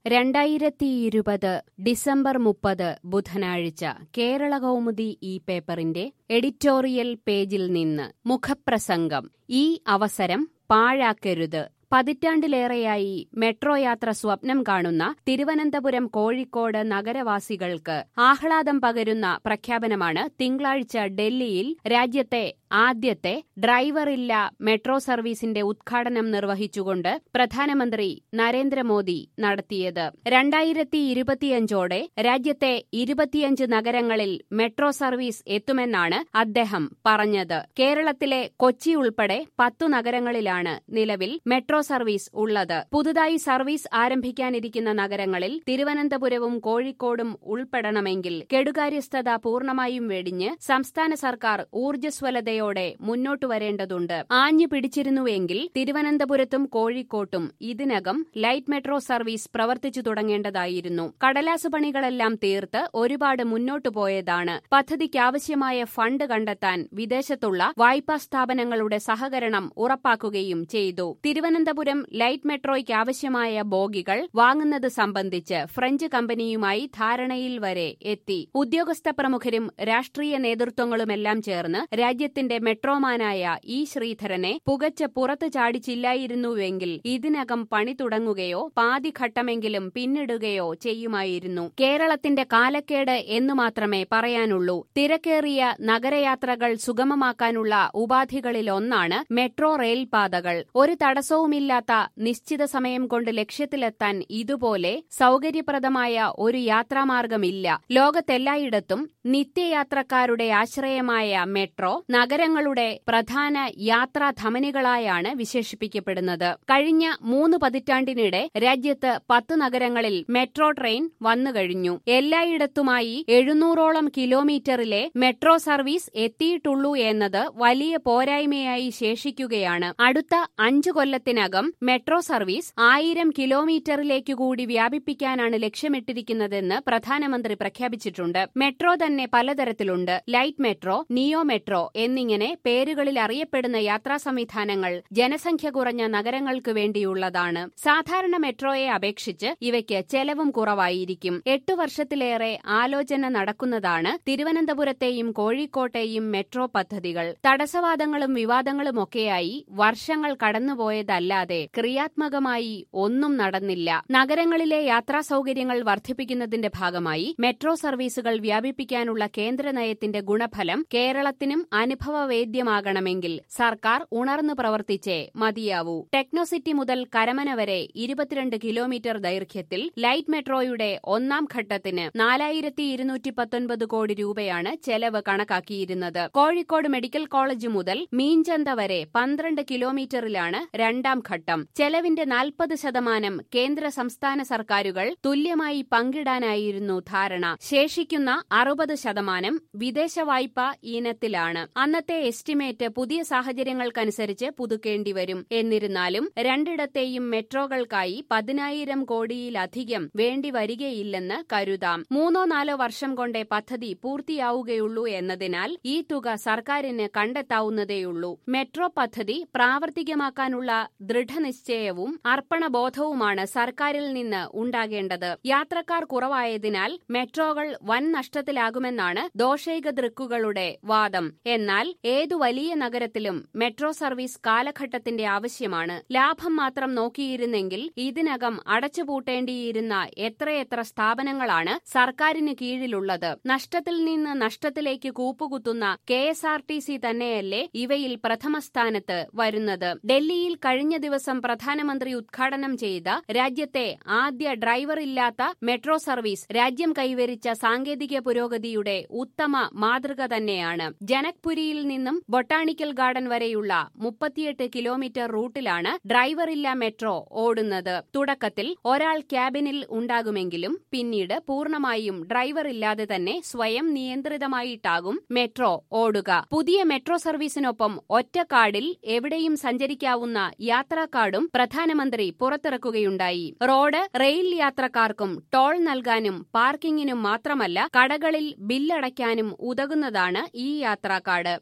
രണ്ടായിരത്തി ഇരുപത് ഡിസംബർ മുപ്പത് ബുധനാഴ്ച കേരള കൗമുദി ഈ പേപ്പറിന്റെ എഡിറ്റോറിയൽ പേജിൽ നിന്ന് മുഖപ്രസംഗം ഈ അവസരം പാഴാക്കരുത് പതിറ്റാണ്ടിലേറെയായി മെട്രോ യാത്ര സ്വപ്നം കാണുന്ന തിരുവനന്തപുരം കോഴിക്കോട് നഗരവാസികൾക്ക് ആഹ്ലാദം പകരുന്ന പ്രഖ്യാപനമാണ് തിങ്കളാഴ്ച ഡൽഹിയിൽ രാജ്യത്തെ ആദ്യത്തെ ഡ്രൈവറില്ല മെട്രോ സർവീസിന്റെ ഉദ്ഘാടനം നിർവഹിച്ചുകൊണ്ട് പ്രധാനമന്ത്രി നരേന്ദ്രമോദി നടത്തിയത് രണ്ടായിരത്തി ഇരുപത്തിയഞ്ചോടെ രാജ്യത്തെ ഇരുപത്തിയഞ്ച് നഗരങ്ങളിൽ മെട്രോ സർവീസ് എത്തുമെന്നാണ് അദ്ദേഹം പറഞ്ഞത് കേരളത്തിലെ കൊച്ചി ഉൾപ്പെടെ പത്തു നഗരങ്ങളിലാണ് നിലവിൽ മെട്രോ സർവീസ് ഉള്ളത് പുതുതായി സർവീസ് ആരംഭിക്കാനിരിക്കുന്ന നഗരങ്ങളിൽ തിരുവനന്തപുരവും കോഴിക്കോടും ഉൾപ്പെടണമെങ്കിൽ കെടുകാര്യസ്ഥത പൂർണ്ണമായും വെടിഞ്ഞ് സംസ്ഥാന സർക്കാർ ഊർജ്ജസ്വലതയോടെ മുന്നോട്ടു വരേണ്ടതുണ്ട് ആഞ്ഞു പിടിച്ചിരുന്നുവെങ്കിൽ തിരുവനന്തപുരത്തും കോഴിക്കോട്ടും ഇതിനകം ലൈറ്റ് മെട്രോ സർവീസ് പ്രവർത്തിച്ചു തുടങ്ങേണ്ടതായിരുന്നു കടലാസ് പണികളെല്ലാം തീർത്ത് ഒരുപാട് മുന്നോട്ടു പോയതാണ് പദ്ധതിക്കാവശ്യമായ ഫണ്ട് കണ്ടെത്താൻ വിദേശത്തുള്ള വായ്പാ സ്ഥാപനങ്ങളുടെ സഹകരണം ഉറപ്പാക്കുകയും ചെയ്തു തിരുവനന്തപുരം ലൈറ്റ് മെട്രോയ്ക്ക് ആവശ്യമായ ബോഗികൾ വാങ്ങുന്നത് സംബന്ധിച്ച് ഫ്രഞ്ച് കമ്പനിയുമായി ധാരണയിൽ വരെ എത്തി ഉദ്യോഗസ്ഥ പ്രമുഖരും രാഷ്ട്രീയ നേതൃത്വങ്ങളുമെല്ലാം ചേർന്ന് രാജ്യത്തിന്റെ മെട്രോമാനായ ഇ ശ്രീധരനെ പുകച്ച് പുറത്തു ചാടിച്ചില്ലായിരുന്നുവെങ്കിൽ ഇതിനകം പണി തുടങ്ങുകയോ പാതിഘട്ടമെങ്കിലും പിന്നിടുകയോ ചെയ്യുമായിരുന്നു കേരളത്തിന്റെ കാലക്കേട് എന്നു മാത്രമേ പറയാനുള്ളൂ തിരക്കേറിയ നഗരയാത്രകൾ സുഗമമാക്കാനുള്ള ഉപാധികളിലൊന്നാണ് മെട്രോ റെയിൽ പാതകൾ ഒരു തടസ്സവുമില്ലാത്ത നിശ്ചിത സമയം കൊണ്ട് ലക്ഷ്യത്തിലെത്താൻ ഇതുപോലെ സൗകര്യപ്രദമായ ഒരു യാത്രാമാർഗമില്ല ലോകത്തെല്ലായിടത്തും നിത്യയാത്രക്കാരുടെ ആശ്രയമായ മെട്രോ നഗരങ്ങളുടെ പ്രധാന യാത്രാ ധമനികളായാണ് വിശേഷിപ്പിക്കപ്പെടുന്നത് കഴിഞ്ഞ മൂന്ന് പതിറ്റാണ്ടിനിടെ രാജ്യത്ത് പത്ത് നഗരങ്ങളിൽ മെട്രോ ട്രെയിൻ വന്നുകഴിഞ്ഞു എല്ലായിടത്തുമായി എഴുന്നൂറോളം കിലോമീറ്ററിലെ മെട്രോ സർവീസ് എത്തിയിട്ടുള്ളൂ എന്നത് വലിയ പോരായ്മയായി ശേഷിക്കുകയാണ് അടുത്ത അഞ്ചു കൊല്ലത്തിനകം മെട്രോ സർവീസ് ആയിരം കിലോമീറ്ററിലേക്ക് കൂടി വ്യാപിപ്പിക്കാനാണ് ലക്ഷ്യമിട്ടിരിക്കുന്നതെന്ന് പ്രധാനമന്ത്രി പ്രഖ്യാപിച്ചിട്ടുണ്ട് മെട്രോ തന്നെ പലതരത്തിലുണ്ട് ലൈറ്റ് മെട്രോ നിയോ മെട്രോ എന്നിങ്ങനെ പേരുകളിൽ അറിയപ്പെടുന്ന യാത്രാ സംവിധാനങ്ങൾ ജനസംഖ്യ കുറഞ്ഞ നഗരങ്ങൾക്ക് വേണ്ടിയുള്ളതാണ് സാധാരണ മെട്രോയെ അപേക്ഷിച്ച് ഇവയ്ക്ക് ചെലവും കുറവായിരിക്കും എട്ടു വർഷത്തിലേറെ ആലോചന നടക്കുന്നതാണ് തിരുവനന്തപുരത്തെയും കോഴിക്കോട്ടെയും മെട്രോ പദ്ധതികൾ തടസ്സവാദങ്ങളും വിവാദങ്ങളുമൊക്കെയായി വർഷങ്ങൾ കടന്നുപോയതല്ലാതെ ക്രിയാത്മകമായി ഒന്നും നടന്നില്ല നഗരങ്ങളിലെ യാത്രാ സൗകര്യങ്ങൾ വർദ്ധിപ്പിക്കുന്നതിന്റെ ഭാഗമായി മെട്രോ സർവീസുകൾ വ്യാപിപ്പിക്കാനുള്ള കേന്ദ്ര നയത്തിന്റെ ഗുണഫലം കേരളത്തിനും അനുഭവവേദ്യമാകണമെങ്കിൽ സർക്കാർ ഉണർന്നു പ്രവർത്തിച്ചേ മതിയാവൂ ടെക്നോസിറ്റി മുതൽ കരമന വരെ ഇരുപത്തിരണ്ട് കിലോമീറ്റർ ദൈർഘ്യത്തിൽ ലൈറ്റ് മെട്രോയുടെ ഒന്നാം ഘട്ടത്തിന് നാലായിരത്തി ഇരുന്നൂറ്റി പത്തൊൻപത് കോടി രൂപയാണ് ചെലവ് കണക്കാക്കിയിരുന്നത് കോഴിക്കോട് മെഡിക്കൽ കോളേജ് മുതൽ മീഞ്ചന്ത വരെ പന്ത്രണ്ട് കിലോമീറ്ററിലാണ് രണ്ടാം ഘട്ടം ചെലവിന്റെ നാൽപ്പത് ശതമാനം കേന്ദ്ര സംസ്ഥാന സർക്കാരുകൾ തുല്യമായി പങ്കിടാനായിരുന്നു ധാരണ ശേഷിക്കുന്ന അറുപത് ശതമാനം വിദേശ വായ്പ ഇനത്തിലാണ് അന്നത്തെ എസ്റ്റിമേറ്റ് പുതിയ സാഹചര്യങ്ങൾക്കനുസരിച്ച് പുതുക്കേണ്ടി വരും എന്നിരുന്നാലും രണ്ടിടത്തെയും മെട്രോകൾക്കായി പതിനായിരം കോടിയിലധികം വേണ്ടി വരികയില്ലെന്ന് കരുതാം മൂന്നോ നാലോ വർഷം കൊണ്ടേ പദ്ധതി പൂർത്തിയാവുകയുള്ളൂ എന്നതിനാൽ ഈ തുക സർക്കാരിന് കണ്ടെത്താവുന്നതേയുള്ളൂ മെട്രോ പദ്ധതി പ്രാവർത്തികമാക്കാനുള്ള ദൃഢനിശ്ചയവും അർപ്പണബോധവുമാണ് സർക്കാരിൽ നിന്ന് ഉണ്ടാകേണ്ടത് യാത്രക്കാർ കുറവായതിനാൽ മെട്രോകൾ വൻ നഷ്ടത്തിലാകുമെന്നാണ് ദോഷൈക ദൃക്കുകളുടെ വാദം എന്നാൽ ഏതു വലിയ നഗരത്തിലും മെട്രോ സർവീസ് കാലഘട്ടത്തിന്റെ ആവശ്യമാണ് ലാഭം മാത്രം നോക്കിയിരുന്നെങ്കിൽ ഇതിനകം അടച്ചുപൂട്ടേണ്ടിയിരുന്ന എത്രയെത്ര സ്ഥാപനങ്ങളാണ് സർക്കാരിന് കീഴിലുള്ളത് നഷ്ടത്തിൽ നിന്ന് നഷ്ടത്തിലേക്ക് കൂപ്പുകുത്തുന്ന K S R T C തന്നെയല്ലേ ഇവയിൽ പ്രഥമ സ്ഥാനത്ത് വരുന്നത് ഡൽഹിയിൽ കഴിഞ്ഞ ദിവസം പ്രധാനമന്ത്രി ഉദ്ഘാടനം ചെയ്ത രാജ്യത്തെ ആദ്യ ഡ്രൈവറില്ലാത്ത മെട്രോ സർവീസ് രാജ്യം കൈവരിച്ച സാങ്കേതിക പുരോഗതിയുടെ ഉത്തമ മാതൃക തന്നെയാണ് ജനക്പുരിയിൽ നിന്നും ബൊട്ടാണിക്കൽ ഗാർഡൻ വരെയുള്ള മുപ്പത്തിയെട്ട് കിലോമീറ്റർ റൂട്ടിലാണ് ഡ്രൈവറില്ല മെട്രോ ഓടുന്നത് തുടക്കത്തിൽ ഒരാൾ ക്യാബിനിൽ ഉണ്ടാകുമെങ്കിലും പിന്നീട് പൂർണ്ണമായും ഡ്രൈവറില്ലാതെ തന്നെ സ്വയം നിയന്ത്രിതമായിട്ടാകും മെട്രോ ഓടുക പുതിയ മെട്രോ സർവീസിനൊപ്പം ഒറ്റ കാർഡിൽ എവിടെയും സഞ്ചരിക്കാവുന്ന യാത്രാ കാർഡും പ്രധാനമന്ത്രി പുറത്തിറക്കുകയുണ്ടായി റോഡ് റെയിൽ യാത്രക്കാർക്കും ടോൾ നൽകാനും പാർക്കിങ്ങിനും മാത്രമല്ല കടകളിൽ ബില്ലടയ്ക്കാനും ഉതകുന്നതാണ് ഈ യാത്രാ കാർഡ്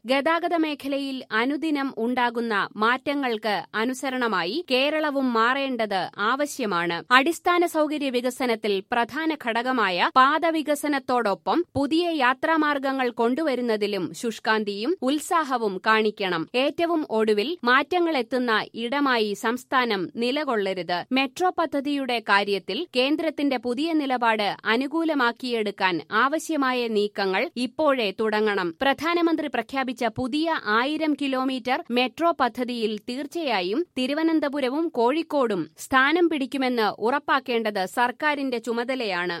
ഗതാഗത മേഖലയിൽ അനുദിനം ഉണ്ടാകുന്ന മാറ്റങ്ങൾക്ക് അനുസരണമായി കേരളവും മാറേണ്ടത് ആവശ്യമാണ് അടിസ്ഥാന സൗകര്യ വികസനത്തിൽ പ്രധാന ഘടകമായ പാത വികസനത്തോടൊപ്പം പുതിയ യാത്രാമാർഗങ്ങൾ കൊണ്ടുവരുന്നതിലും ശുഷ്കാന്തിയും ഉത്സാഹവും കാണിക്കണം ഏറ്റവും ഒടുവിൽ മാറ്റങ്ങളെത്തുന്ന ഇടമായി സംസ്ഥാനം നിലകൊള്ളരുത് മെട്രോ പദ്ധതിയുടെ കാര്യത്തിൽ കേന്ദ്രത്തിന്റെ പുതിയ നിലപാട് അനുകൂലമാക്കിയെടുക്കാൻ ആവശ്യമായ നീക്കങ്ങൾ ഇപ്പോഴേ തുടങ്ങണം പ്രധാനമന്ത്രി പ്രഖ്യാപിച്ച പുതിയ ആയിരം കിലോമീറ്റർ മെട്രോ പദ്ധതിയിൽ തീർച്ചയായും തിരുവനന്തപുരവും കോഴിക്കോടും സ്ഥാനം പിടിക്കുമെന്ന് ഉറപ്പാക്കേണ്ടത് സർക്കാരിന്റെ ചുമതലയാണ്